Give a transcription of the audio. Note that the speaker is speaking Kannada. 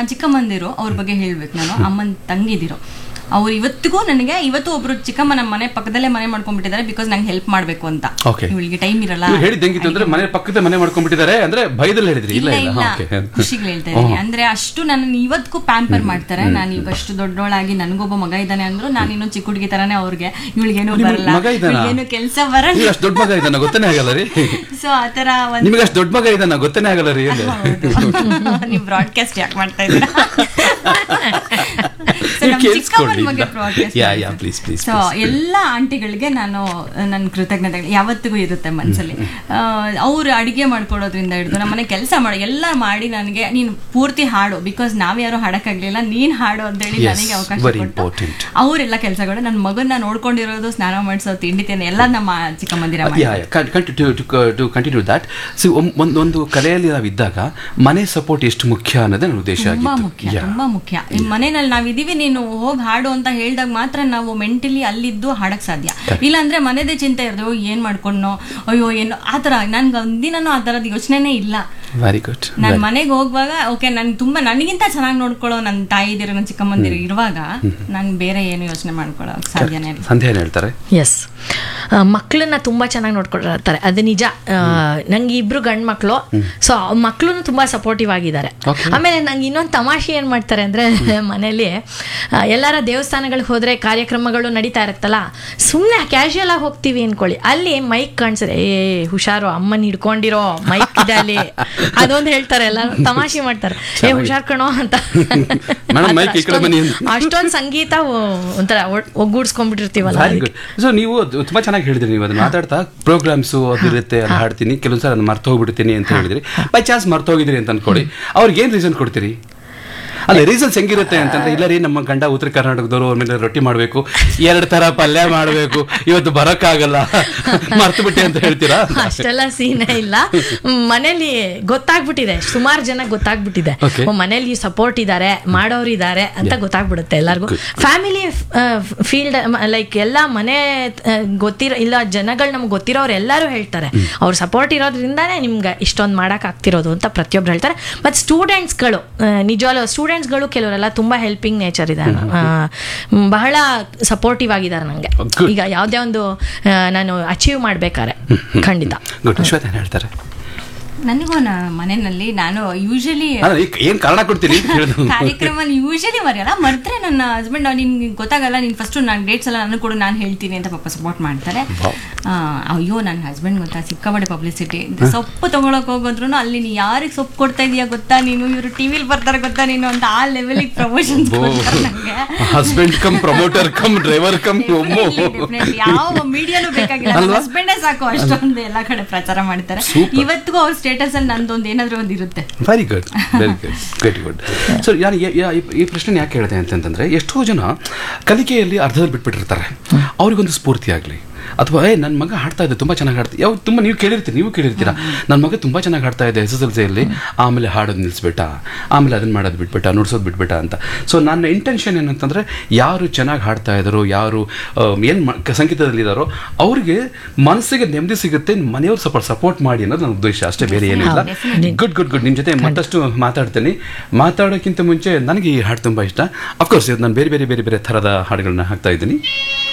ಚಿಕ್ಕಮ್ಮಂದಿರು ಅವ್ರ ಬಗ್ಗೆ ಹೇಳ್ಬೇಕು ನಾನು ಅಮ್ಮನ ತಂಗಿದಿರು ಅವ್ರು ಇವತ್ತಿಗೂ ನನಗೆ ಇವತ್ತು ಒಬ್ರು ಚಿಕ್ಕಮ್ಮ ನಮ್ಮ ಮನೆ ಪಕ್ಕದಲ್ಲೇ ಮನೆ ಮಾಡ್ಕೊಂಡ್ಬಿಟ್ಟಿದ್ದಾರೆ ಬಿಕಾಸ್ ನಂಗೆ ಹೆಲ್ಪ್ ಮಾಡ್ಬೇಕು ಅಂತ Okay. ಇವಳಿಗೆ ಟೈಮ್ ಇರಲ್ಲ ನೀವು ಹೇಳಿದ್ದು ಹೆಂಗಿತ್ತು ಅಂದ್ರೆ ಮನೆ ಪಕ್ಕದ ಮನೆ ಮಾಡ್ಕೊಂಡ್ಬಿಟ್ಟಿದ್ದಾರೆ ಅಂದ್ರೆ ಭಯದಲ್ಲಿ ಹೇಳಿದ್ರಿ ಇಲ್ಲ ಇಲ್ಲ ಇಲ್ಲ ಇಲ್ಲ ಓಕೆ ಖುಷಿಗಳು ಹೇಳ್ತಾ ಇದ್ದೀನಿ ಅಂದ್ರೆ ಅಷ್ಟು ನನ್ನ ಇವತ್ತಿಗೂ ಪ್ಯಾಂಪರ್ ಮಾಡ್ತಾರೆ ನಾನು ಇವಷ್ಟು ದೊಡ್ಡೋಳಾಗಿ ನನಗೊಬ್ಬ ಮಗ ಇದ್ದಾನೆ ಅಂದ್ರು ನಾನು ಇನ್ನೂ ಚಿಕ್ಕ ಹುಡುಗಿ ತರಾನೇ ಅವ್ರಿಗೆ ಇವಳಿಗೇನು ನಿಮ್ಗೆ ಬರಲ್ಲ ಮಗ ಇದ್ದಾನಾ? ಇವಳಿಗೇನು ಕೆಲಸ ಬರಲ್ಲ ನೀವು ಅಷ್ಟು ದೊಡ್ಡ ಮಗ ಇದ್ದಾನ ಗೊತ್ತನೇ ಆಗಲ್ಲ ರೀ ಸೊ ಆತರ ಒಂದು ನಿಮಗೆ ಅಷ್ಟು ದೊಡ್ಡ ಮಗ ಇದ್ದಾನ ಗೊತ್ತನೇ ಆಗಲ್ಲ ರೀ ಅಲ್ಲಿ ನೀವು ಬ್ರಾಡ್ಕಾಸ್ಟ್ ಯಾಕೆ ಮಾಡ್ತಾ ಇದ್ದೀರಾ So, ನೀವು ನಮ್ ಚಿಕ್ಕಮ್ಮನ ಕೇಳಿಸ್ಕೊಳ್ಳಿ. ಬಗ್ಗೆ broadcast ಯಾ, ಮಾಡ್ತಾ ಯಾ, ಇದ್ದೀನಿ. please, please, So, ಎಲ್ಲ ಆಂಟಿಗಳಿಗೆ ನಾನು ನನ್ನ ಕೃತಜ್ಞತೆಗಳು ಯಾವತ್ತಿಗೂ ಇರುತ್ತೆ ಮನಸ್ಸಲ್ಲಿ ಅವ್ರು ಅಡಿಗೆ ಮಾಡ್ಕೊಡೋದ್ರಿಂದ ಹಿಡಿದು ನಮ್ಮನೆ ಕೆಲಸ ಮಾಡಿ ಎಲ್ಲ ಮಾಡಿ ನನಗೆ ನೀನು ಪೂರ್ತಿ ಹಾಡು ಬಿಕಾಸ್ ನಾವ್ಯಾರು ಹಾಡಕ್ಕಾಗ್ಲಿಲ್ಲ ನೀನ್ ಹಾಡು ಅಂತ ಹೇಳಿ Yes, ನನಗೆ ಅವಕಾಶ very ಕೊಟ್ಟು important. ಅವರೆಲ್ಲ ಕೆಲಸಗಳು ನನ್ನ ಮಗನ್ನ ನೋಡ್ಕೊಂಡಿರೋದು ಸ್ನಾನ ಮಾಡಿಸೋ ತಿಂಡಿ ತಿನ್ನ ಎಲ್ಲ ನಮ್ಮ ಚಿಕ್ಕಮ್ಮಂದಿರ ಮಾಡಿ ಟು ಕಂಟಿನ್ಯೂ ದಟ್ ಸಿ ಒಂದು ಒಂದು ಕಲೆಯಲ್ಲಿ ನಾವು ಇದ್ದಾಗ ಮನೆ ಸಪೋರ್ಟ್ ಎಷ್ಟು ಮುಖ್ಯ ಅನ್ನೋದೇ ನನ್ನ ಉದ್ದೇಶ ತುಂಬಾ ಆಗಿತ್ತು ಮುಖ್ಯ Yeah. ತುಂಬಾ ಮುಖ್ಯ ಈ ಮನೆಯಲ್ಲಿ ನಾವಿದೀವಿ ನೀನು ಹೋಗಿ ಹಾಡು ಅಂತ ಹೇಳಿದಾಗ ಮಾತ್ರ ನಾವು ಮೆಂಟಲಿ ಅಲ್ಲಿದ್ದು ಹಾಡಕ್ ಸಾಧ್ಯ ಇಲ್ಲಾಂದ್ರೆ ಮನೆದೇ ಚಿಂತೆ ಇರೋದು ಅಯ್ಯೋ, ಏನ್ ಮಾಡ್ಕೊಂಡ್ನೋ ಅಯ್ಯೋ ಏನು ಆತರ ನನ್ಗೆ ಒಂದಿನೂ ಆ ತರದ ಯೋಚನೆನೇ ಇಲ್ಲ ವೆರಿ ಗುಡ್ ನಾನ್ ಮನೆಗೆ ಹೋಗುವಾಗ ಓಕೆ ನನ್ ತುಂಬಾ ನನಗಿಂತ ಚೆನ್ನಾಗಿ ನೋಡ್ಕೊಳ್ಳೋ ನನ್ನ ತಾಯಿದಿರು ನನ್ನ ಚಿಕ್ಕಮ್ಮಂದಿರು ಇರುವಾಗ ನಾನು ಬೇರೆ ಏನು ಯೋಚನೆ ಮಾಡ್ಕೊಳ್ಳೋ ಸಾಧ್ಯನೇ ಇಲ್ಲ ಸಂಧ್ಯಾ ಏನ್ ಹೇಳ್ತಾರೆ ಎಸ್ ಮಕ್ಕಳನ್ನ ತುಂಬ ಚೆನ್ನಾಗಿ ನೋಡ್ಕೊಂಡಿರ್ತಾರೆ ಅದು ನಿಜ ಆ, ನಂಗೆ ಇಬ್ರು ಗಂಡು ಮಕ್ಕಳು ಸೊ ಮಕ್ಕಳು ತುಂಬ ಸಪೋರ್ಟಿವ್ ಆಗಿದ್ದಾರೆ Okay. ಆಮೇಲೆ ನಂಗೆ ಇನ್ನೊಂದು ತಮಾಷೆ ಏನು ಮಾಡ್ತಾರೆ ಅಂದರೆ ಮನೇಲಿ ಆ, ಎಲ್ಲಾರ ದೇವಸ್ಥಾನಗಳಿಗೆ ಹೋದರೆ ಕಾರ್ಯಕ್ರಮಗಳು ನಡೀತಾ ಇರುತ್ತಲ್ಲ ಸುಮ್ಮನೆ ಕ್ಯಾಶುಯಲ್ ಆಗಿ ಹೋಗ್ತೀವಿ ಅನ್ಕೊಳ್ಳಿ ಅಲ್ಲಿ ಮೈಕ್ ಕಾಣಿಸಿದ್ರೆ ಏ ಹುಷಾರು ಅಮ್ಮನ ಹಿಡ್ಕೊಂಡಿರೋ ಮೈಕ್ ಇದೆ ಅಲ್ಲಿ ಅದೊಂದು ಹೇಳ್ತಾರೆ ಎಲ್ಲ ತಮಾಷೆ ಮಾಡ್ತಾರೆ ಏ ಹುಷಾರ್ ಕಣೋ ಅಂತ Madam, mic ಈ ಕಡೆ ಬನ್ನಿ ಅಂತ. ಅಷ್ಟೊಂದು ಸಂಗೀತ ಒ- ಒಂಥರ ಒಡ್- ಒಗ್ಗೂಡ್ಸ್ಕೊಂಡ್ಬಿಟ್ಟಿರ್ತೀವಲ್ಲ ವೆರಿ ಗುಡ್ ಸೊ ನೀವು ಅದು ತುಂಬಾ ಚೆನ್ನಾಗಿ ಹೇಳಿದ್ರಿ ನೀವು ಅದನ್ನ ಮಾತಾಡ್ತಾ ಪ್ರೋಗ್ರಾಮ್ಸ್ ಅದು ಇರುತ್ತೆ ಅಲ್ಲಿ ಹಾಡ್ತೀನಿ ಕೆಲವೊಂದ್ಸಲ ನಾನು ಮರ್ತು ಹೋಗ್ಬಿಡ್ತೀನಿ ಅಂತ ಹೇಳಿದ್ರಿ ಬೈ ಚಾನ್ಸ್ ಮರ್ತು ಹೋಗಿದ್ರಿ ಅಂತ ಅನ್ಕೊಳ್ಳಿ ಅವ್ರಿಗೆ ಏನ್ ರೀಸನ್ ಕೊಡ್ತೀರಿ ಅಲ್ಲ ರೀಸನ್ಸ್ ಹೆಂಗಿರುತ್ತೆ ಅಂತಂದ್ರೆ ಇಲ್ಲ ರೀ ನಮ್ಮ ಗಂಡ ಉತ್ತರ ಕರ್ನಾಟಕದವರು ಅವ್ರ ಮೇಲೆ ರೊಟ್ಟಿ ಮಾಡಬೇಕು ಎರಡು ತರ ಪಲ್ಯ ಮಾಡಬೇಕು ಇವತ್ತು ಬರಕ್ಕಾಗಲ್ಲ ಮರ್ತು ಬಿಟ್ಟೆ ಅಂತ ಹೇಳ್ತೀರಾ ಅಷ್ಟೆಲ್ಲ ಸೀನೇ ಇಲ್ಲ ಮ್, ಮನೇಲಿ ಗೊತ್ತಾಗ್ಬಿಟ್ಟಿದೆ ಸುಮಾರು ಜನ ಗೊತ್ತಾಗ್ಬಿಟ್ಟಿದೆ Okay. ಓ, ಮನೇಲಿ ಸಪೋರ್ಟ್ ಇದ್ದಾರೆ ಮಾಡೋರು ಇದ್ದಾರೆ ಅಂತ ಗೊತ್ತಾಗ್ಬಿಡುತ್ತೆ ಎಲ್ಲರಿಗೂ ಫ್ಯಾಮಿಲಿ ಫೀಲ್ಡ್ ಲೈಕ್ ಎಲ್ಲ ಮನೆ ಆ, ಗೊತ್ತಿರೋ ಇಲ್ಲ ಜನಗಳು ನಮ್ಗೆ ಗೊತ್ತಿರೋರು ಎಲ್ಲರೂ ಹೇಳ್ತಾರೆ ಅವ್ರ ಸಪೋರ್ಟ್ ಇರೋದ್ರಿಂದಾನೇ ನಿಮ್ಗೆ ಇಷ್ಟೊಂದು ಮಾಡಕ್ ಆಗ್ತಿರೋದು ಅಂತ ಪ್ರತಿಯೊಬ್ರು ಹೇಳ್ತಾರೆ ಮತ್ತು ಸ್ಟೂಡೆಂಟ್ಸ್ಗಳು ನಿಜವಾಗ್ಲೂ ಸ್ಟೂಡೆಂಟ್ಸ್ಗಳು ಕೆಲವರೆಲ್ಲ ತುಂಬಾ ಹೆಲ್ಪಿಂಗ್ ನೇಚರ್ ಇದೆ ಆ, ಮ್, ಬಹಳ ಸಪೋರ್ಟಿವ್ ಆಗಿದ್ದಾರೆ ನಂಗೆ Good. ಈಗ ಯಾವುದೇ ಒಂದು ಆ, ನಾನು ಅಚೀವ್ ಮಾಡ್ಬೇಕಾರೆ ಖಂಡಿತ ಗುಡ್ ಶ್ವೇತ ಏನ್ ಹೇಳ್ತಾರೆ ನನಗೂ ನ- ಮನೆಯಲ್ಲಿ ನಾನು ಯೂಶಲಿ ಅಲ್ಲ, ಈ- ಏನ್ ಕಾರಣ ಕೊಡ್ತೀನಿ ಅಂತ ಹೇಳಿದ್ರು ಕಾರ್ಯಕ್ರಮ ಯೂಶಲಿ ಮರೆಯಲ್ಲ ಮರ್ತ್ರೆ ನನ್ನ ಹಸ್ಬೆಂಡ್ ನಿನ್ಗೆ ಗೊತ್ತಾಗಲ್ಲ ನೀನು ಫಸ್ಟ್ ನಾನು ಡೇಟ್ಸ್ ಎಲ್ಲ ನಾನು ಕೂಡ ನಾನು ಹೇಳ್ತೀನಿ ಅಂತ ಪಾಪ ಸಪೋರ್ಟ್ ಮಾಡ್ತಾರೆ ಆ, ಅಯ್ಯೋ ನನ್ನ ಹಸ್ಬೆಂಡ್ ಗೊತ್ತಾ ಸಿಕ್ಕಾಪಟ್ಟೆ ಪಬ್ಲಿಸಿಟಿ ಸೊಪ್ಪು ತಗೊಳಕ್ ಹೋಗೋದ್ರು ಅಲ್ಲಿ ನೀ ಯಾರಿಗೆ ಸೊಪ್ಪು ಕೊಡ್ತಾ ಇದೀಯಾ ಗೊತ್ತಾ ನೀನು ಇವರು ಟಿವಿಲಿ ಬರ್ತಾರೆ ಗೊತ್ತಾ ನೀನು ಅಂತ ಆ ಲೆವೆಲಿಗೆ ಪ್ರಮೋಷನ್ ನಂಗೆ husband cum promoter cum driver cum ಒಮ್ಮೋ Definitely, definitely. ಯಾವ ಮೀಡಿಯಾನು ಬೇಕಾಗಿಲ್ಲ ಅಲ್ವಾ? ಹಸ್ಬೆಂಡೇ ಸಾಕು ಅಷ್ಟೊಂದು ಎಲ್ಲಾ ಕಡೆ ಪ್ರಚಾರ ಮಾಡ್ತಾರೆ Super. ಇವತ್ತಿಗೂ ಅವ್ರ ಸ್ಟೇಟಸ್ ಅಲ್ಲಿ ನಂದೊಂದು ಏನಾದ್ರೂ ಒಂದು ಇರುತ್ತೆ very good very good very good so ನಾನು ಈ ಪ್ರಶ್ನೆ ಯಾಕೆ ಹೇಳಿದೆ ಅಂತಂತಂದ್ರೆ ಎಷ್ಟೋ ಜನ ಕಲಿಕೆಯಲ್ಲಿ ಅರ್ಧದಲ್ಲಿ ಬಿಟ್ಬಿಟ್ಟಿರ್ತಾರೆ ಅವ್ರಿಗೊಂದು ಸ್ಫೂರ್ತಿ ಆಗಲಿ ಅಥವಾ ಏ ನನ್ನ ಮಗ ಹಾಡ್ತಾ ಇದೆ ತುಂಬ ಚೆನ್ನಾಗಿ ಹಾಡ್ತಾ ಯಾವ ತುಂಬ ನೀವು ಕೇಳಿರ್ತೀರಿ ನೀವು ಕೇಳಿರ್ತೀರಾ ನನ್ನ ಮಗ ತುಂಬ ಚೆನ್ನಾಗಿ ಹಾಡ್ತಾ ಇದೆ ಎಸ್ ಎಸ್ ಎಲ್ ಸಿಯಲ್ಲಿ ಆಮೇಲೆ ಹಾಡೋದು ನಿಲ್ಲಿಸ್ಬಿಟ್ಟ ಆಮೇಲೆ ಅದನ್ನ ಮಾಡೋದು ಬಿಟ್ಬಿಟ್ಟ ನುಡ್ಸೋದು ಬಿಟ್ಬಿಟ್ಟ ಅಂತ ಸೊ ನನ್ನ ಇಂಟೆನ್ಷನ್ ಏನಂತಂದ್ರೆ ಯಾರು ಚೆನ್ನಾಗಿ ಹಾಡ್ತಾ ಇದ್ದಾರೋ ಯಾರು ಏನು ಸಂಗೀತದಲ್ಲಿದ್ದಾರೋ ಅವ್ರಿಗೆ ಮನಸ್ಸಿಗೆ ನೆಮ್ಮದಿ ಸಿಗುತ್ತೆ ಮನೆಯವ್ರು ಸ್ವಲ್ಪ ಸಪೋರ್ಟ್ ಮಾಡಿ ಅನ್ನೋದು ನನ್ನ ಉದ್ದೇಶ ಅಷ್ಟೇ ಬೇರೆ ಏನಿಲ್ಲ ಗುಡ್ ಗುಡ್ ಗುಡ್ ನಿಮ್ಮ ಜೊತೆ ಮತ್ತಷ್ಟು ಮಾತಾಡ್ತೀನಿ ಮಾತಾಡೋಕ್ಕಿಂತ ಮುಂಚೆ ನನಗೆ ಈ ಹಾಡು ತುಂಬ ಇಷ್ಟ ಅಫ್ಕೋರ್ಸ್ ಇದು ನಾನು ಬೇರೆ ಬೇರೆ ಬೇರೆ ಬೇರೆ ಥರದ ಹಾಡುಗಳನ್ನ ಹಾಕ್ತಾ ಇದ್ದೀನಿ